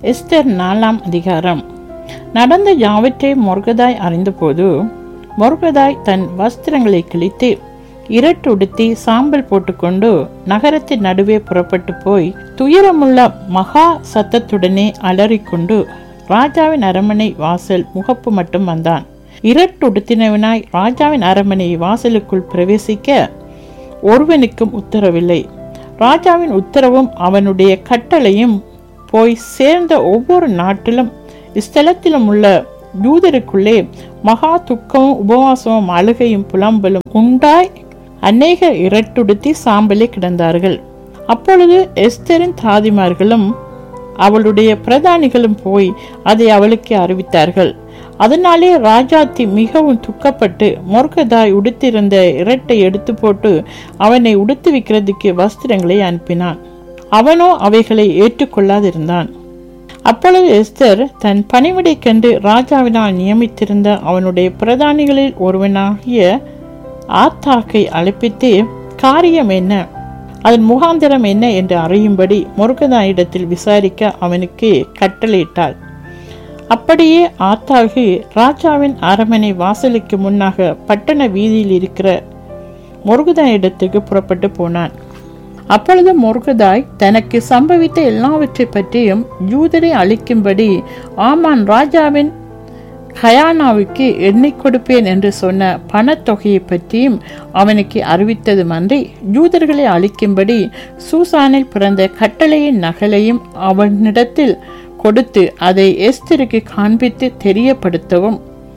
Esther நாலாம் அதிகாரம் நடந்த யாவற்றை மொர்கதாய் அறிந்தபோது மொர்கதாய் தன் வஸ்திரங்களை கிழித்து இரட்டுடுத்தி சாம்பல் போட்டுக்கொண்டு நகரத்தின் நடுவே புறப்பட்டு போய் துயரமுள்ள மகா சத்தத்துடனே அலறிக்கொண்டு ராஜாவின் அரண்மனை வாசல் முகப்பு மட்டும் வந்தான் இரட்டுடுத்தினவனாய் ராஜாவின் அரண்மனை வாசலுக்குள் பிரவேசிக்க ஒருவனுக்கும் உத்தரவில்லை ராஜாவின் உத்தரவும் அவனுடைய கட்டளையும் போய் சேர்ந்த ஒவ்வொரு நாட்டிலும் ஸ்தலத்திலும் உள்ள யூதருக்குள்ளே மகா துக்கமும் உபவாசமும் அழுகையும் புலம்பலும் உண்டாய் அநேக இரட்டுடுத்தி சாம்பலே கிடந்தார்கள் அப்பொழுது எஸ்தரின் தாதிமார்களும் அவளுடைய பிரதானிகளும் போய் அதை அவளுக்கு அறிவித்தார்கள் அதனாலே ராஜாத்தி மிகவும் துக்கப்பட்டு மொர்கதாய் உடுத்திருந்த இரட்டை எடுத்து போட்டு அவனை உடுத்துவிக்கிறதுக்கு வஸ்திரங்களை அனுப்பினான் அவனோ அவைகளை ஏற்றுக்கொள்ளாதிருந்தான் அப்பொழுது எஸ்தர் தன் பணிவிடை கண்டு ராஜாவினால் நியமித்திருந்த அவனுடைய பிரதானிகளில் ஒருவனாகிய ஆத்தாக்கை அழைப்பித்து காரியம் என்ன அதன் முகாந்திரம் என்ன என்று அறியும்படி முருகதாயிடத்தில் விசாரிக்க அவனுக்கு கட்டளையிட்டாள் அப்படியே ஆத்தாகு ராஜாவின் அரண்மனை வாசலுக்கு முன்னாக பட்டண வீதியில் இருக்கிற முருகதாயிடத்துக்கு புறப்பட்டு போனான் அப்பொழுது முருகதாய் தனக்கு சம்பவித்த எல்லாவற்றை பற்றியும் யூதரை அழிக்கும்படி ஆமான் ராஜாவின் கயானாவுக்கு எண்ணி கொடுப்பேன் என்று சொன்ன பணத்தொகையை பற்றியும் அவனுக்கு அறிவித்ததுமன்றி யூதர்களை அழிக்கும்படி சூசானில் பிறந்த கட்டளையின் நகலையும் அவனிடத்தில் கொடுத்து அதை எஸ்தருக்கு காண்பித்து தெரியப்படுத்தவும்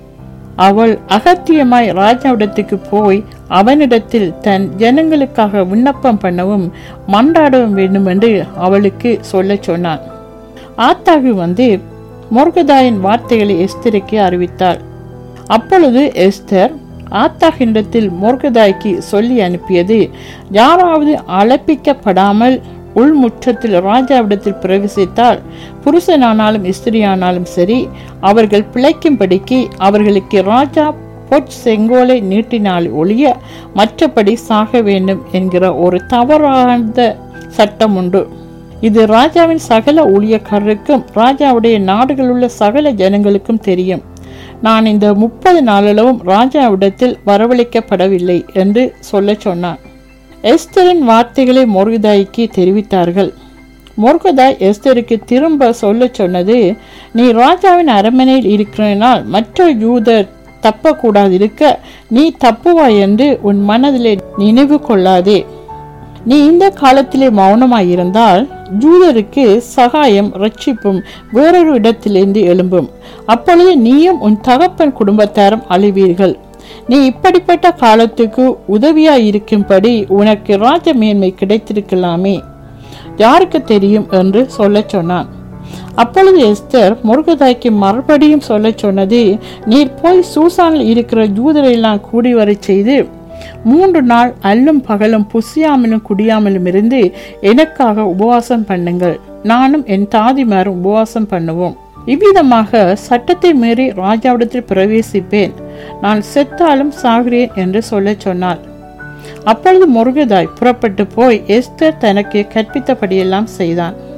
அவள் அகத்தியமாய் ராஜாவிடத்துக்கு போய் அவனிடத்தில் தன் ஜனங்களுக்காக விண்ணப்பம் பண்ணவும் மன்றாடவும் வேண்டும் என்று அவளுக்கு சொல்ல சொன்னான் ஆத்தாகு வந்து மொர்கதாயின் வார்த்தைகளை எஸ்தருக்கு அறிவித்தாள் அப்பொழுது எஸ்தர் ஆத்தாகினிடத்தில் மொர்கதாய்க்கு சொல்லி அனுப்பியது யாராவது அழைப்பிக்கப்படாமல் உள்முற்றத்தில் ராஜாவிடத்தில் பிரவேசித்தால் புருஷனானாலும் ஸ்திரியானாலும் சரி அவர்கள் பிழைக்கும்படிக்கு அவர்களுக்கு ராஜா பொற் செங்கோலை நீட்டினால் ஒழிய மற்றபடி சாக வேண்டும் என்கிற ஒரு தவறான சட்டம் உண்டு இது ராஜாவின் சகல ஊழியக்காரருக்கும் ராஜாவுடைய நாடுகள் உள்ள சகல ஜனங்களுக்கும் தெரியும் நான் இந்த முப்பது நாளளவும் ராஜாவிடத்தில் வரவழைக்கப்படவில்லை என்று சொல்ல சொன்னான் எஸ்தரின் வார்த்தைகளை மொர்கதாய்க்கு தெரிவித்தார்கள் மொர்கதாய் எஸ்தருக்கு திரும்ப சொல்ல சொன்னது நீ ராஜாவின் அரண்மனையில் இருக்கிறனால் மற்ற யூதர் தப்பக்கூடாதிருக்க நீ தப்புவாய் என்று உன் மனதிலே நினைவு கொள்ளாதே நீ இந்த காலத்திலே மௌனமாயிருந்தால் ஜூதருக்கு சகாயம் ரட்சிப்பும் வேறொரு இடத்திலிருந்து எழும்பும் அப்பொழுது நீயும் உன் தகப்பன் குடும்பத்தாரும் அழிவீர்கள் நீ இப்படிப்பட்ட காலத்துக்கு உதவியாய் இருக்கும்படி உனக்கு ராஜ மேன்மை கிடைத்திருக்கலாமே யாருக்கு தெரியும் என்று சொல்ல சொன்னான் அப்பொழுது எஸ்தர் முருகதாய்க்கு மறுபடியும் சொல்ல சொன்னது நீர் போய் சூசானில் இருக்கிற ஜூதரெல்லாம் கூடி வரச் செய்து மூன்று நாள் அல்லும் பகலும் புசியாமலும் குடியாமலும் இருந்து எனக்காக உபவாசம் பண்ணுங்கள் நானும் என் தாதிமாரும் உபவாசம் பண்ணுவோம் இவ்விதமாக சட்டத்தை மீறி ராஜாவிடத்தில் பிரவேசிப்பேன் நான் செத்தாலும் சாகிறேன் என்று சொல்ல சொன்னாள் அப்பொழுது முருகதாய் புறப்பட்டு போய் எஸ்தர் தனக்கு கற்பித்தபடியெல்லாம் செய்தான்